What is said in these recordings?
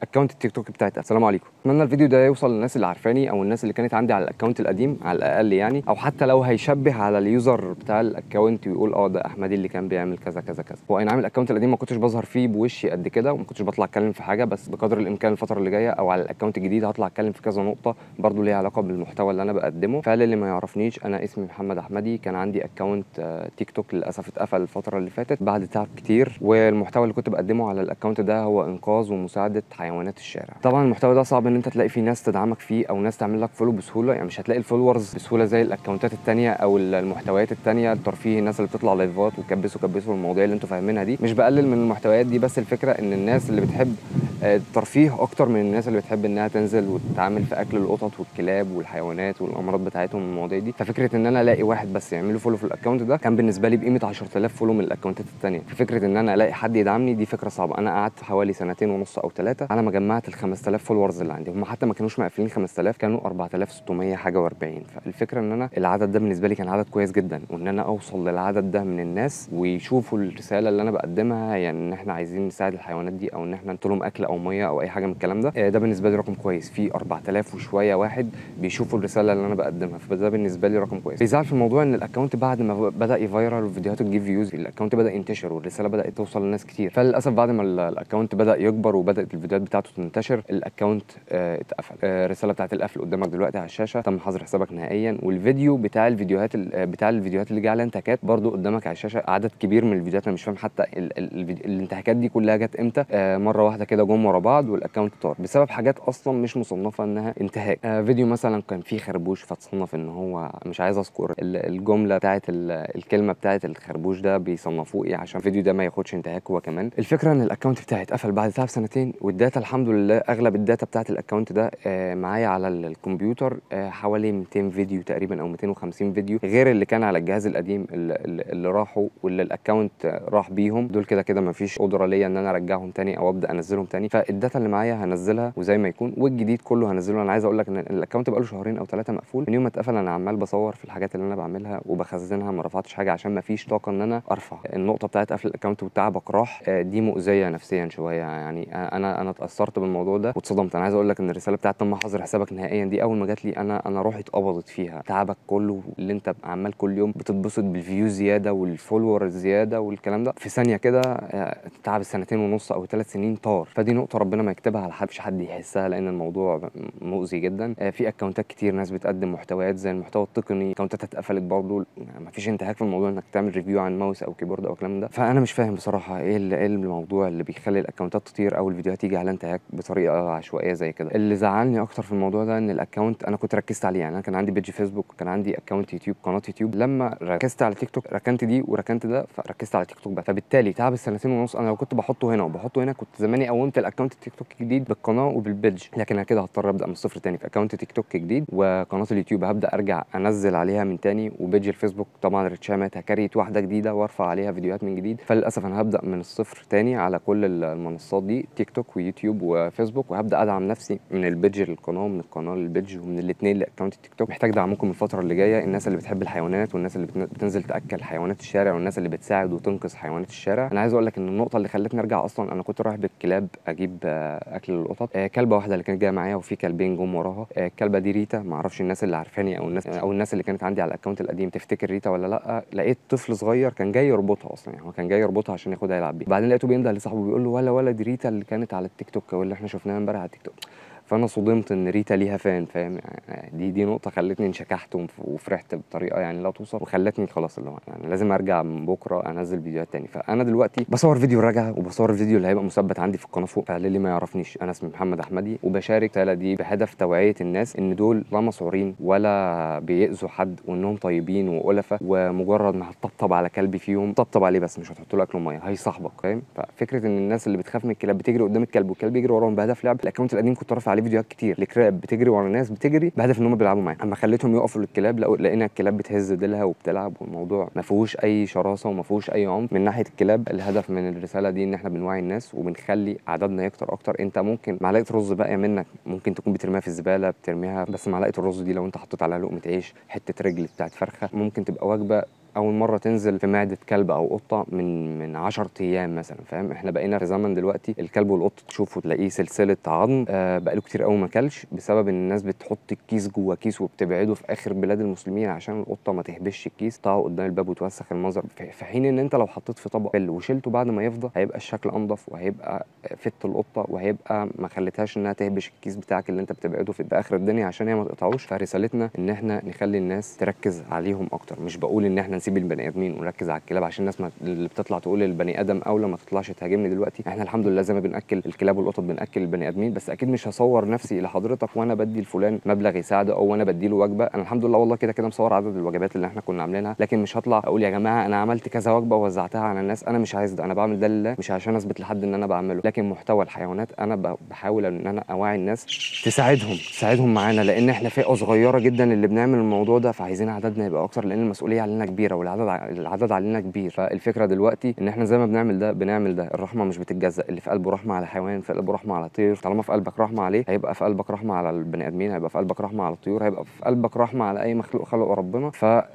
اكونت التيك توك بتاعتي السلام عليكم اتمنى الفيديو ده يوصل للناس اللي عارفاني او الناس اللي كانت عندي على الاكونت القديم على الاقل يعني او حتى لو هيشبه على اليوزر بتاع الاكونت ويقول اه ده احمدي اللي كان بيعمل كذا كذا كذا هو اي نعم الاكونت القديم ما كنتش بظهر فيه بوشي قد كده وما كنتش بطلع اتكلم في حاجه بس بقدر الامكان الفتره اللي جايه او على الاكونت الجديد هطلع اتكلم في كذا نقطه برضو ليها علاقه بالمحتوى اللي انا بقدمه فللي ما يعرفنيش انا اسمي محمد احمدي كان عندي اكونت آه، تيك توك للاسف اتقفل الفتره اللي فاتت بعد تعب كتير والمحتوى اللي كنت بقدمه على الاكونت ده هو انقاذ ومساعده حيوانات الشارع طبعا المحتوى ده صعب ان انت تلاقي فيه ناس تدعمك فيه او ناس تعمل لك فولو بسهوله يعني مش هتلاقي الفولورز بسهوله زي الاكونتات التانية او المحتويات التانية الترفيه الناس اللي بتطلع لايفات وكبسوا كبسوا المواضيع اللي انتوا فاهمينها دي مش بقلل من المحتويات دي بس الفكره ان الناس اللي بتحب آه، الترفيه اكتر من الناس اللي بتحب انها تنزل وتتعامل في اكل القطط والكلاب والحيوانات والامراض بتاعتهم والمواضيع دي ففكره ان انا الاقي واحد بس يعمل له فولو في الاكونت ده كان بالنسبه لي بقيمه 10000 فولو من الاكونتات التانية ففكره ان انا الاقي حد يدعمني دي فكره صعبه انا قعدت حوالي سنتين ونص او ثلاثه على ما جمعت ال 5000 فولورز اللي عندي هم حتى ما كانوش مقفلين 5000 كانوا 4600 حاجه و40 فالفكره ان انا العدد ده بالنسبه لي كان عدد كويس جدا وان انا اوصل للعدد ده من الناس ويشوفوا الرساله اللي انا بقدمها يعني ان احنا عايزين نساعد الحيوانات دي او ان احنا ندي لهم اكل او ميه او اي حاجه من الكلام ده آه، ده بالنسبه لي رقم كويس في 4000 وشويه واحد بيشوفوا الرساله اللي انا بقدمها فده بالنسبه لي رقم كويس بيزعل في الموضوع ان الاكونت بعد ما بدا يفايرال والفيديوهات تجيب فيوز الاكونت بدا ينتشر والرساله بدات توصل لناس كتير فللاسف بعد ما ال- الاكونت بدا يكبر وبدات الفيديوهات بتاعته تنتشر الاكونت آه، اتقفل آه، الرساله بتاعت القفل قدامك دلوقتي على الشاشه تم حظر حسابك نهائيا والفيديو بتاع الفيديوهات ال- آه، بتاع الفيديوهات اللي جه عليها انتهاكات برضو قدامك على الشاشه عدد كبير من الفيديوهات انا مش فاهم حتى ال ال الفيديو- الانتهاكات دي كلها جت امتى آه، مره واحده كده جم ورا بعض والاكونت طار بسبب حاجات اصلا مش مصنفه انها انتهاك آه، فيديو مثلا كان فيه خربوش فتصنف ان هو مش عايز اذكر ال- الجمله بتاعت ال- الكلمه بتاعت الخربوش ده بيصنفوه ايه عشان الفيديو ده ما ياخدش انتهاك هو كمان الفكره ان الاكونت بتاعي اتقفل بعد تعب سنتين والداتا الحمد لله اغلب الداتا بتاعت الاكونت ده آه، معايا على ال- الكمبيوتر آه، حوالي 200 فيديو تقريبا او 250 فيديو غير اللي كان على الجهاز القديم اللي, اللي اللي راحوا واللي الاكونت آه، راح بيهم دول كده كده مفيش قدره ليا ان انا ارجعهم تاني او ابدا انزلهم تاني فالداتا اللي معايا هنزلها وزي ما يكون والجديد كله هنزله انا عايز اقول لك ان الاكونت بقاله شهرين او ثلاثه مقفول من يوم ما اتقفل انا عمال بصور في الحاجات اللي انا بعملها وبخزنها ما رفعتش حاجه عشان ما فيش طاقه ان انا ارفع النقطه بتاعت قفل الاكونت وتعبك راح آه، دي مؤذيه نفسيا شويه يعني آه، انا انا اتاثرت بالموضوع ده واتصدمت انا عايز اقول لك ان الرساله بتاعت تم حظر حسابك نهائيا دي اول ما جات لي انا انا روحي اتقبضت فيها تعبك كله اللي انت عمال كل يوم بتتبسط بالفيو زياده والفولور زياده والكلام ده في ثانيه كده آه، تعب السنتين ونص او ثلاث سنين طار فدي نقطه ربنا ما يكتبها على حد مش حد يحسها لان الموضوع مؤذي جدا آه، في اكونتات كتير ناس بتقدم محتويات زي المحتوى التقني اكونتات اتقفلت برضه ما فيش انتهاك في الموضوع انك تعمل ريفيو عن ماوس او كيبورد او الكلام ده فانا مش فاهم بصراحه ايه ال- ايه الموضوع اللي بيخلي الاكونتات تطير او الفيديوهات يجي عليها انتهاك بطريقه عشوائيه زي كده اللي زعلني اكتر في الموضوع ده ان الاكونت انا كنت ركزت عليه يعني انا كان عندي بيج فيسبوك كان عندي اكونت يوتيوب قناه يوتيوب لما ركزت على تيك توك ركنت دي وركنت ده فركزت على تيك توك بس فبالتالي تعب السنتين ونص انا لو كنت بحطه هنا وبحطه هنا كنت زماني قومت الاكونت التيك توك الجديد بالقناه وبالبيج لكن انا كده هضطر ابدا من الصفر تاني في اكونت تيك توك جديد وقناه اليوتيوب هبدا ارجع انزل عليها من تاني وبيج الفيسبوك طبعا ريتشامات هكريت واحده جديده وارفع عليها فيديوهات من جديد فللاسف انا هبدا من الصفر تاني على كل المنصات دي تيك توك ويوتيوب وفيسبوك وهبدا ادعم نفسي من البيج للقناه ومن القناه للبيج ومن الاثنين لاكونت التيك توك محتاج دعمكم الفتره اللي جايه الناس اللي بتحب الحيوانات والناس اللي بتن- بتنزل تاكل حيوانات الشارع والناس اللي بتساعد وتنقذ حيوانات الشارع انا عايز اقول لك ان النقطه اللي خلتني ارجع اصلا انا كنت رايح بالكلاب اجيب آه، اكل للقطط آه، كلبه واحده اللي كانت جايه معايا وفي كلبين جم وراها آه، الكلبه دي ريتا ما اعرفش الناس اللي عارفاني او الناس او الناس اللي كانت عندي على الاكونت القديم تفتكر ريتا ولا لا لقيت طفل صغير كان جاي يربطها اصلا يعني هو كان جاي يربطها عشان ياخدها يلعب بيها بعدين لقيته بينده لصاحبه بيقول له ولا ولا دي ريتا اللي كانت على التيك توك واللي احنا شفناها امبارح على التيك توك فانا صدمت ان ريتا ليها فان فاهم يعني دي دي نقطه خلتني انشكحت وف- وفرحت بطريقه يعني لا توصف وخلتني خلاص اللي هو يعني لازم ارجع من بكره انزل فيديوهات تاني فانا دلوقتي بصور فيديو رجعه وبصور الفيديو اللي هيبقى مثبت عندي في القناه فوق فللي ما يعرفنيش انا اسمي محمد احمدي وبشارك الرساله دي بهدف توعيه الناس ان دول لا مسعورين ولا بيأذوا حد وانهم طيبين وألفة ومجرد ما هتطبطب على كلبي فيهم طبطب عليه بس مش هتحط له اكل وميه هيصاحبك فاهم ففكره ان الناس اللي بتخاف من الكلاب بتجري قدام الكلب والكلب يجري وراهم بهدف لعب الاكونت القديم كنت رافع عليه فيديوهات كتير لكلاب بتجري ورا ناس بتجري بهدف ان هم بيلعبوا معايا اما خليتهم يقفوا للكلاب لقوا لقينا الكلاب بتهز ديلها وبتلعب والموضوع ما فيهوش اي شراسه وما فيهوش اي عنف من ناحيه الكلاب الهدف من الرساله دي ان احنا بنوعي الناس وبنخلي عددنا يكتر اكتر انت ممكن معلقه رز باقيه منك ممكن تكون بترميها في الزباله بترميها بس معلقه الرز دي لو انت حطيت عليها لقمه عيش حته رجل بتاعت فرخه ممكن تبقى وجبه اول مره تنزل في معده كلب او قطه من من 10 ايام مثلا فاهم احنا بقينا في زمن دلوقتي الكلب والقط تشوفه تلاقيه سلسله عظم آه بقاله كتير قوي ما كلش بسبب ان الناس بتحط الكيس جوه كيس وبتبعده في اخر بلاد المسلمين عشان القطه ما تهبش الكيس تقع قدام الباب وتوسخ المنظر في في حين ان انت لو حطيت في طبق فل وشلته بعد ما يفضى هيبقى الشكل انضف وهيبقى فت القطه وهيبقى ما خليتهاش انها تهبش الكيس بتاعك اللي انت بتبعده في في اخر الدنيا عشان هي ما تقطعوش فرسالتنا ان احنا نخلي الناس تركز عليهم اكتر مش بقول ان احنا نسيب البني ادمين ونركز على الكلاب عشان الناس ما اللي بتطلع تقول البني ادم اولى ما تطلعش تهاجمني دلوقتي احنا الحمد لله زي ما بناكل الكلاب والقطط بناكل البني ادمين بس اكيد مش هصور نفسي لحضرتك وانا بدي لفلان مبلغ يساعده او وانا بدي له وجبه انا الحمد لله والله كده كده مصور عدد الوجبات اللي احنا كنا عاملينها لكن مش هطلع اقول يا جماعه انا عملت كذا وجبه ووزعتها على الناس انا مش عايز ده انا بعمل ده لله مش عشان اثبت لحد ان انا بعمله لكن محتوى الحيوانات انا ب- بحاول ان انا اوعي الناس تساعدهم تساعدهم معانا لان احنا فئه صغيره جدا اللي بنعمل الموضوع ده فعايزين عددنا يبقى اكتر لان المسؤوليه علينا كبيره والعدد ع- العدد علينا كبير فالفكره دلوقتي ان احنا زي ما بنعمل ده بنعمل ده الرحمه مش بتتجزأ اللي في قلبه رحمه على حيوان في قلبه رحمه على طير طالما في قلبك رحمه عليه هيبقى في قلبك رحمه على البني ادمين هيبقى في قلبك رحمه على الطيور هيبقى في قلبك رحمه على اي مخلوق خلقه ربنا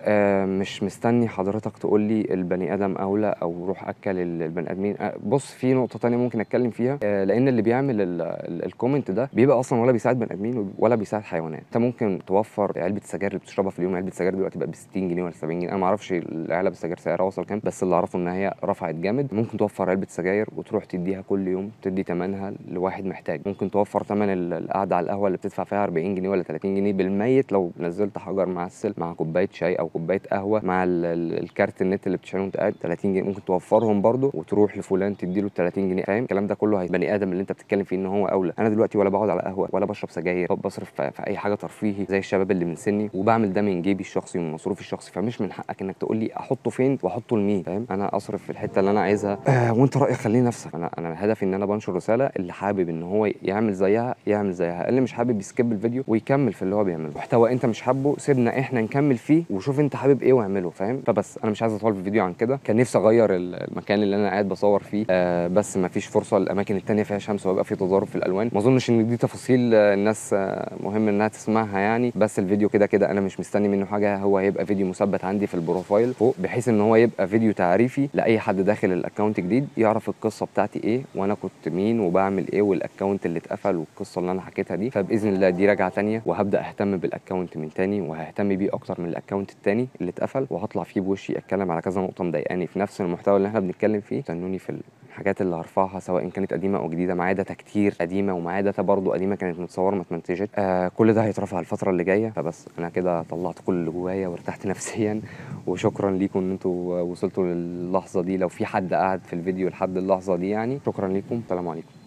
فمش مستني حضرتك تقول لي البني ادم اولى او روح اكل ال- البني ادمين آه، بص في نقطه تانية ممكن اتكلم فيها آه، لان اللي بيعمل ال- ال- الكومنت ده بيبقى اصلا ولا بيساعد بني ادمين ولا بيساعد حيوانات انت ممكن توفر علبه السجاير اللي بتشربها في اليوم علبه السجاير دلوقتي بقى ب 60 جنيه ولا 70 جنيه انا ما اعرفش العلب السجاير سعرها وصل كام بس اللي اعرفه ان هي رفعت جامد ممكن توفر علبه سجاير وتروح تديها كل يوم تدي ثمنها لواحد محتاج ممكن توفر ثمن ال- القعده على القهوه اللي بتدفع فيها 40 جنيه ولا 30 جنيه بالميت لو نزلت حجر معسل مع كوبايه شاي او كوبايه قهوه مع ال- ال- الكارت النت اللي بتشحنه وانت قاعد 30 جنيه ممكن توفرهم برضه وتروح لفلان تديله ال 30 جنيه فاهم الكلام ده كله هي- بني ادم اللي انت بتتكلم فيه ان هو اولى انا دلوقتي ولا بقعد على قهوه ولا بشرب سجاير بصرف في في اي حاجه ترفيهي زي الشباب اللي من سني وبعمل ده من جيبي الشخصي ومن مصروفي الشخصي فمش من حقك انك تقول لي احطه فين واحطه لمين فاهم انا اصرف في الحته اللي انا عايزها آه وانت رايك خليه نفسك انا انا هدفي ان انا بنشر رساله اللي حابب ان هو يعمل زيها يعمل زيها اللي مش حابب يسكيب الفيديو ويكمل في اللي هو بيعمله محتوى انت مش حابه سيبنا احنا نكمل فيه وشوف انت حابب ايه واعمله فاهم فبس انا مش عايز اطول في الفيديو عن كده كان نفسي اغير ال- المكان اللي انا قاعد بصور فيه آه بس ما فيش فرصه الاماكن التانية فيها شمس ويبقى في تضارب في الالوان ما اظنش ان دي تفاصيل آه، الناس آه، مهم انها تسمعها يعني بس الفيديو كده كده انا مش مستني منه حاجه هو هيبقى فيديو مثبت عندي في البروفايل فوق بحيث ان هو يبقى فيديو تعريفي لاي حد داخل الاكونت جديد يعرف القصه بتاعتي ايه وانا كنت مين وبعمل ايه والاكونت اللي اتقفل والقصه اللي انا حكيتها دي فباذن الله دي راجعه تانية وهبدا اهتم بالاكونت من تاني وههتم بيه اكتر من الاكونت التاني اللي اتقفل وهطلع فيه بوشي اتكلم على كذا نقطه مضايقاني في نفس المحتوى اللي احنا بنتكلم فيه استنوني في الحاجات اللي هرفعها سواء كانت قديمه او جديده معايا داتا كتير قديمه ومعايا داتا برضو قديمه كانت متصوره ما اتمنتجت آه كل ده هيترفع الفتره اللي جايه فبس انا كده طلعت كل اللي جوايا وارتحت نفسيا وشكرا ليكم ان انتوا وصلتوا للحظه دي لو في حد قاعد في الفيديو لحد اللحظه دي يعني شكرا ليكم سلام عليكم